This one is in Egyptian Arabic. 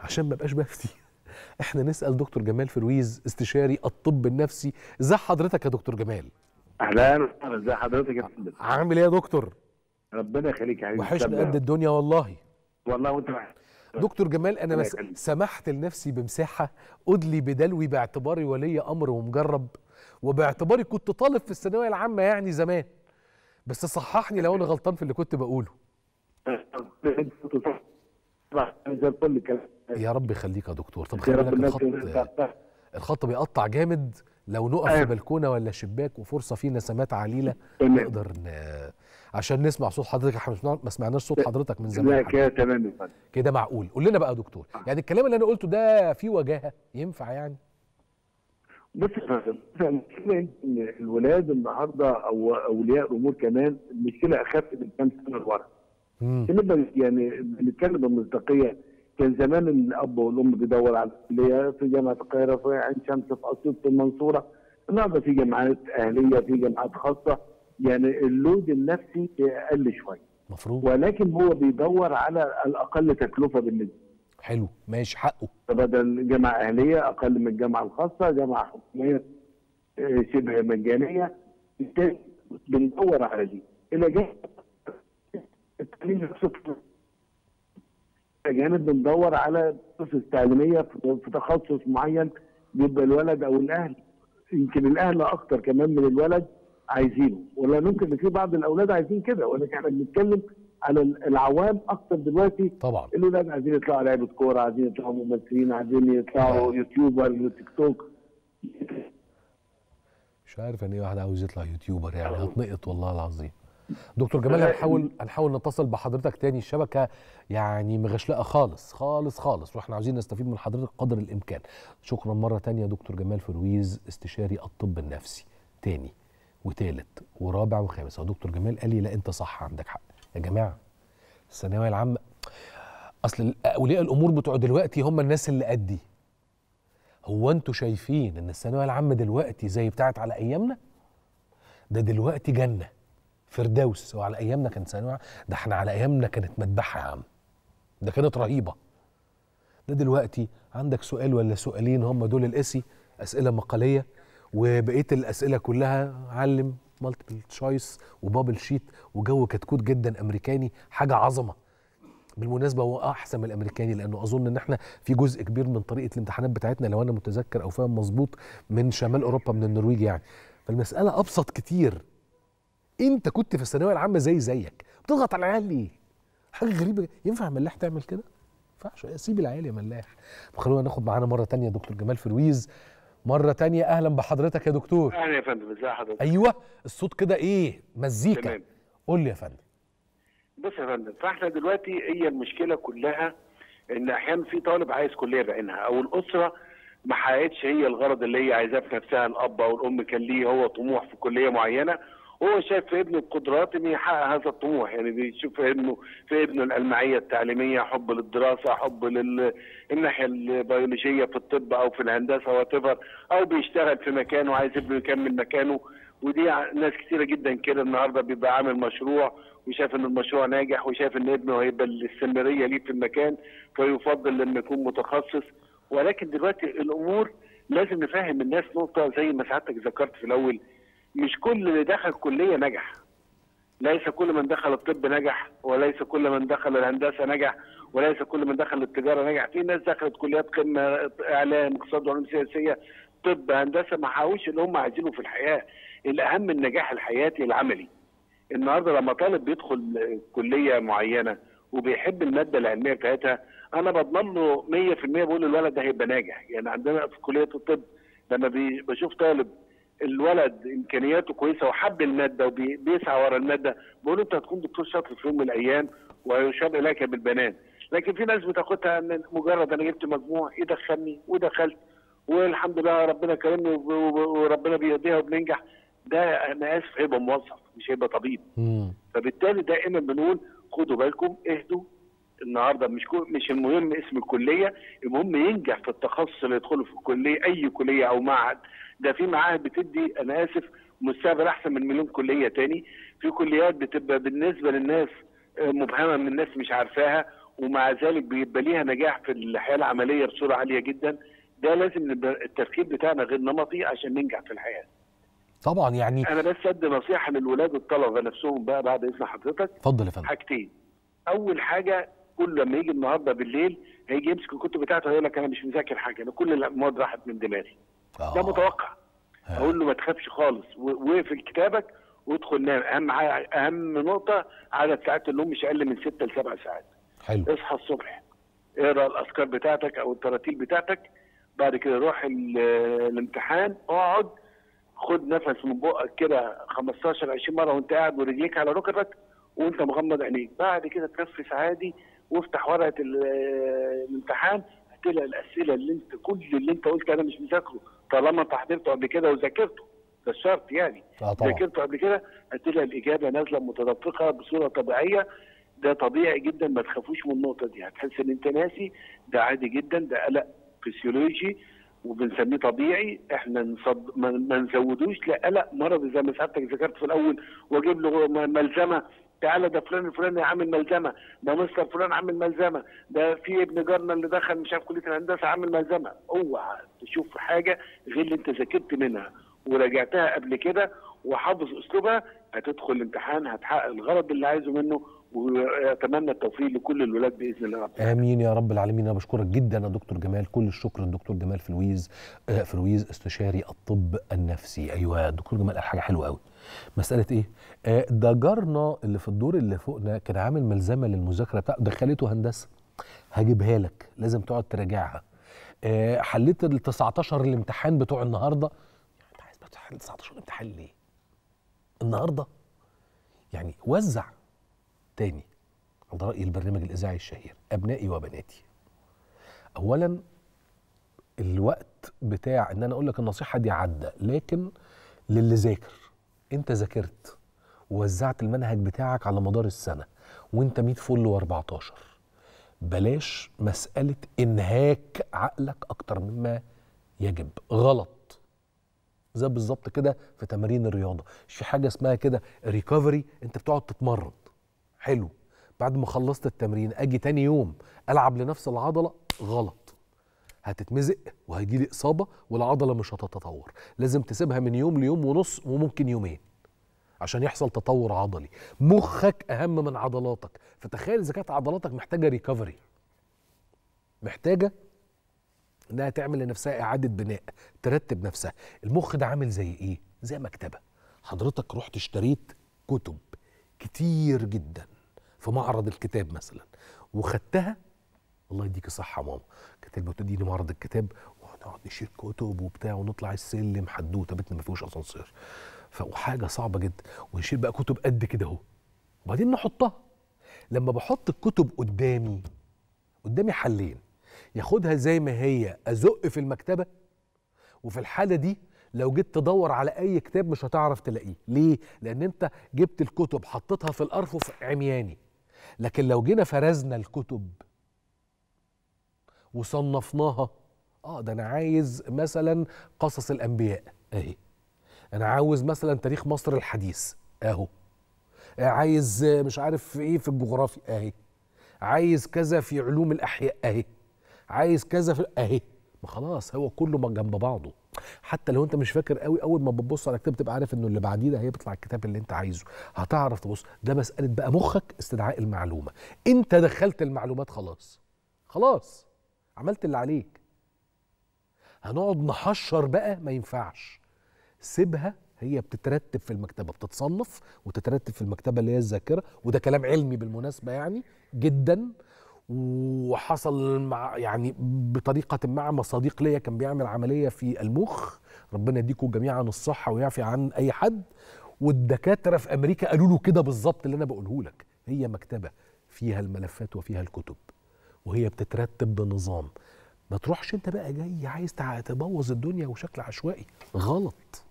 عشان ما ابقاش بفتي احنا نسال دكتور جمال فرويز استشاري الطب النفسي ازي حضرتك يا دكتور جمال اهلا ازي حضرتك يا فندم عامل ايه يا دكتور ربنا يخليك يا حبيبي وحشنا تسلم. قد الدنيا والله والله وانت معاك. دكتور جمال انا الله مس... يخليك. سمحت لنفسي بمساحه ادلي بدلوي باعتباري ولي امر ومجرب وباعتباري كنت طالب في الثانويه العامه يعني زمان بس صححني لو انا غلطان في اللي كنت بقوله زي الفل الكلام يا رب يخليك يا دكتور طب يا خلي رب بالك الناس الخط تبقى- الخط بيقطع جامد لو نقف في أيوة. بلكونه ولا شباك وفرصه في نسمات عليله تمام. نقدر ن... عشان نسمع صوت حضرتك احنا مش ما سمعناش صوت حضرتك من لا زمان كده تمام يا فندم كده معقول قول لنا بقى يا دكتور يعني الكلام اللي انا قلته ده فيه وجاهه ينفع يعني بص يا فندم المشكله ان الولاد النهارده او اولياء الامور كمان المشكله اخف من كام سنه لورا مم. بنبقى يعني بنتكلم بمصداقيه كان زمان الاب والام بيدور على الكليه في جامعه القاهره في عين شمس في اسيوط في المنصوره النهارده في جامعات اهليه في جامعات خاصه يعني اللود النفسي اقل شويه مفروض ولكن هو بيدور على الاقل تكلفه بالنسبه حلو ماشي حقه بدل جامعه اهليه اقل من الجامعه الخاصه جامعه حكوميه آه، شبه مجانيه بالتالي بندور على دي الى جانب التعليم نفسه الى جانب بندور على قصص تعليميه في في تخصص معين بيبقى الولد او الاهل يمكن الاهل اكتر كمان من الولد عايزينه ولا ممكن ان في بعض الاولاد عايزين كده ولكن احنا بنتكلم على العوام اكتر دلوقتي طبعا الولاد عايزين يطلعوا لعيبه كوره عايزين يطلعوا ممثلين عايزين يطلعوا يوتيوبر تيك توك مش عارف يعني ايه واحد عاوز يطلع يوتيوبر يعني هتنقط والله العظيم دكتور جمال هنحاول هنحاول نتصل بحضرتك تاني الشبكه يعني مغشلقه خالص خالص خالص واحنا عاوزين نستفيد من حضرتك قدر الامكان شكرا مره تانية يا دكتور جمال فرويز استشاري الطب النفسي تاني وتالت ورابع وخامس هو دكتور جمال قال لي لا انت صح عندك حق يا جماعه الثانويه العامه اصل اولياء الامور بتوع دلوقتي هم الناس اللي قدي هو انتوا شايفين ان الثانويه العامه دلوقتي زي بتاعت على ايامنا ده دلوقتي جنه فردوس وعلى ايامنا كانت ثانويه عامة. ده احنا على ايامنا كانت مذبحه يا عم ده كانت رهيبه ده دلوقتي عندك سؤال ولا سؤالين هم دول الاسي اسئله مقاليه وبقيه الاسئله كلها علم مالتيبل تشويس وبابل شيت وجو كتكوت جدا امريكاني حاجه عظمه بالمناسبه هو احسن من الامريكاني لانه اظن ان احنا في جزء كبير من طريقه الامتحانات بتاعتنا لو انا متذكر او فاهم مظبوط من شمال اوروبا من النرويج يعني فالمساله ابسط كتير انت كنت في الثانويه العامه زي زيك بتضغط على العيال ليه حاجه غريبه ينفع ملاح تعمل كده ما ينفعش سيب العيال يا ملاح طب خلونا ناخد معانا مره تانية دكتور جمال فرويز مره تانية اهلا بحضرتك يا دكتور اهلا يا فندم ازي حضرتك ايوه الصوت كده ايه مزيكا تمام. قول لي يا فندم بص يا فندم فاحنا دلوقتي هي المشكله كلها ان احيانا في طالب عايز كليه بعينها او الاسره ما حققتش هي الغرض اللي هي عايزاه في نفسها الاب او الام كان ليه هو طموح في كليه معينه وهو شايف في ابنه القدرات ان يحقق هذا الطموح يعني بيشوف في ابنه في ابنه الالمعيه التعليميه حب للدراسه حب للناحيه البيولوجيه في الطب او في الهندسه وات او بيشتغل في مكانه عايز ابنه يكمل مكانه ودي ع- ناس كثيره جدا كده النهارده بيبقى عامل مشروع وشايف ان المشروع ناجح وشايف ان ابنه هيبقى الاستمراريه ليه في المكان فيفضل لما يكون متخصص ولكن دلوقتي الامور لازم نفهم الناس نقطه زي ما سعادتك ذكرت في الاول مش كل اللي دخل كليه نجح ليس كل من دخل الطب نجح وليس كل من دخل الهندسه نجح وليس كل من دخل التجاره نجح في ناس دخلت كليات قمه اعلام اقتصاد وعلوم سياسيه طب هندسه ما حققوش اللي هم عايزينه في الحياه الاهم النجاح الحياتي العملي النهارده لما طالب بيدخل كليه معينه وبيحب الماده العلميه بتاعتها انا بضمن له 100% بقول الولد ده هيبقى ناجح يعني عندنا في كليه الطب لما بي- بشوف طالب الولد امكانياته كويسه وحب الماده وبيسعى ورا الماده بقول له انت هتكون دكتور شاطر في يوم من الايام ويشار اليك بالبنان لكن في ناس بتاخدها ان مجرد انا جبت مجموع يدخلني ودخلت والحمد لله ربنا كرمني وب- وب- وربنا بيديها وبننجح ده انا اسف هيبقى موظف مش هيبقى طبيب مم. فبالتالي دائما بنقول خدوا بالكم اهدوا النهارده مش كو مش المهم اسم الكليه المهم ينجح في التخصص اللي يدخله في الكليه اي كليه او معهد ده في معاهد بتدي انا اسف مستقبل احسن من مليون كليه تاني في كليات بتبقى بالنسبه للناس آه، مبهمه من الناس مش عارفاها ومع ذلك بيبقى ليها نجاح في الحياه العمليه بصوره عاليه جدا ده لازم نبقى التفكير بتاعنا غير نمطي عشان ننجح في الحياه طبعا يعني انا بس ادي نصيحه للولاد الطلبه نفسهم بقى بعد اذن حضرتك اتفضل يا فندم حاجتين اول حاجه كل لما يجي النهارده بالليل هيجي يمسك الكتب بتاعته هيقول لك انا مش مذاكر حاجه انا كل المواد راحت من دماغي ده آه. متوقع آه. اقول له ما تخافش خالص و- واقفل كتابك وادخل نام اهم ع- اهم نقطه عدد ساعات النوم مش اقل من 6 ل 7 ساعات حلو اصحى الصبح اقرا الاذكار بتاعتك او التراتيل بتاعتك بعد كده روح ال- الامتحان اقعد خد نفس من بقك كده 15 20 مره وانت قاعد ورجليك على ركبك وانت مغمض عينيك بعد كده تنفس عادي وافتح ورقه ال- الامتحان هتلاقي الاسئله اللي انت كل اللي انت قلت انا مش مذاكره طالما انت حضرته قبل كده وذاكرته ده الشرط يعني اه طبعا ذاكرته قبل كده هتلاقي الاجابه نازله متدفقه بصوره طبيعيه ده طبيعي جدا ما تخافوش من النقطه دي هتحس ان انت ناسي ده عادي جدا ده قلق فسيولوجي وبنسميه طبيعي احنا نصد... ما ما نزودوش لقلق مرضي زي ما سعادتك ذكرت في الاول واجيب له م- ملزمه تعالى ده فلان الفلاني عامل ملزمه ده مستر فلان عامل ملزمه ده في ابن جارنا اللي دخل مش عارف كليه الهندسه عامل ملزمه اوعى تشوف حاجه غير اللي انت ذاكرت منها وراجعتها قبل كده وحافظ اسلوبها هتدخل الامتحان هتحقق الغرض اللي عايزه منه واتمنى التوفيق لكل الولاد باذن الله رب العالمين. امين يا رب العالمين انا بشكرك جدا يا دكتور جمال كل الشكر للدكتور جمال فلويز آه، فلويز استشاري الطب النفسي ايوه يا دكتور جمال قال حاجه حلوه قوي مساله ايه آه، ده جارنا اللي في الدور اللي فوقنا كان عامل ملزمه للمذاكره بتاعته دخلته هندسه هجيبها لك لازم تقعد تراجعها آه، حليت ال 19 الامتحان بتوع النهارده يعني انت عايز تحل 19 امتحان ليه النهارده يعني وزع تاني على رأي البرنامج الإذاعي الشهير أبنائي وبناتي أولا الوقت بتاع إن أنا أقول لك النصيحة دي عدى لكن للي ذاكر أنت ذاكرت ووزعت المنهج بتاعك على مدار السنة وأنت 100 فل و14 بلاش مسألة إنهاك عقلك أكتر مما يجب غلط زي بالظبط كده في تمارين الرياضة مش في حاجة اسمها كده ريكفري أنت بتقعد تتمرن حلو بعد ما خلصت التمرين اجي تاني يوم العب لنفس العضله غلط هتتمزق وهيجي لي اصابه والعضله مش هتتطور لازم تسيبها من يوم ليوم ونص وممكن يومين عشان يحصل تطور عضلي مخك اهم من عضلاتك فتخيل اذا كانت عضلاتك محتاجه ريكفري محتاجه انها تعمل لنفسها اعاده بناء ترتب نفسها المخ ده عامل زي ايه زي مكتبه حضرتك رحت اشتريت كتب كتير جدا في معرض الكتاب مثلا وخدتها الله يديك الصحة يا ماما كانت البنت تديني معرض الكتاب ونقعد نشيل كتب وبتاع ونطلع السلم حدوته بيتنا ما فيهوش اسانسير فحاجة صعبة جدا ونشيل بقى كتب قد كده اهو وبعدين نحطها لما بحط الكتب قدامي قدامي حلين ياخدها زي ما هي ازق في المكتبة وفي الحالة دي لو جيت تدور على اي كتاب مش هتعرف تلاقيه ليه لان انت جبت الكتب حطيتها في الارفف عمياني لكن لو جينا فرزنا الكتب وصنفناها اه ده انا عايز مثلا قصص الانبياء اهي انا عاوز مثلا تاريخ مصر الحديث اهو عايز مش عارف ايه في الجغرافيا اهي عايز كذا في علوم الاحياء اهي عايز كذا في اهي ما خلاص هو كله ما جنب بعضه حتى لو انت مش فاكر قوي اول ما بتبص على كتاب تبقى عارف انه اللي بعديه ده هيطلع الكتاب اللي انت عايزه هتعرف تبص ده مساله بقى مخك استدعاء المعلومه انت دخلت المعلومات خلاص خلاص عملت اللي عليك هنقعد نحشر بقى ما ينفعش سيبها هي بتترتب في المكتبه بتتصنف وتترتب في المكتبه اللي هي الذاكره وده كلام علمي بالمناسبه يعني جدا وحصل مع يعني بطريقه ما مع صديق ليا كان بيعمل عمليه في المخ ربنا يديكم جميعا الصحه ويعفي عن اي حد والدكاتره في امريكا قالوا له كده بالظبط اللي انا بقوله لك هي مكتبه فيها الملفات وفيها الكتب وهي بتترتب بنظام ما تروحش انت بقى جاي عايز تع- تبوظ الدنيا وشكل عشوائي غلط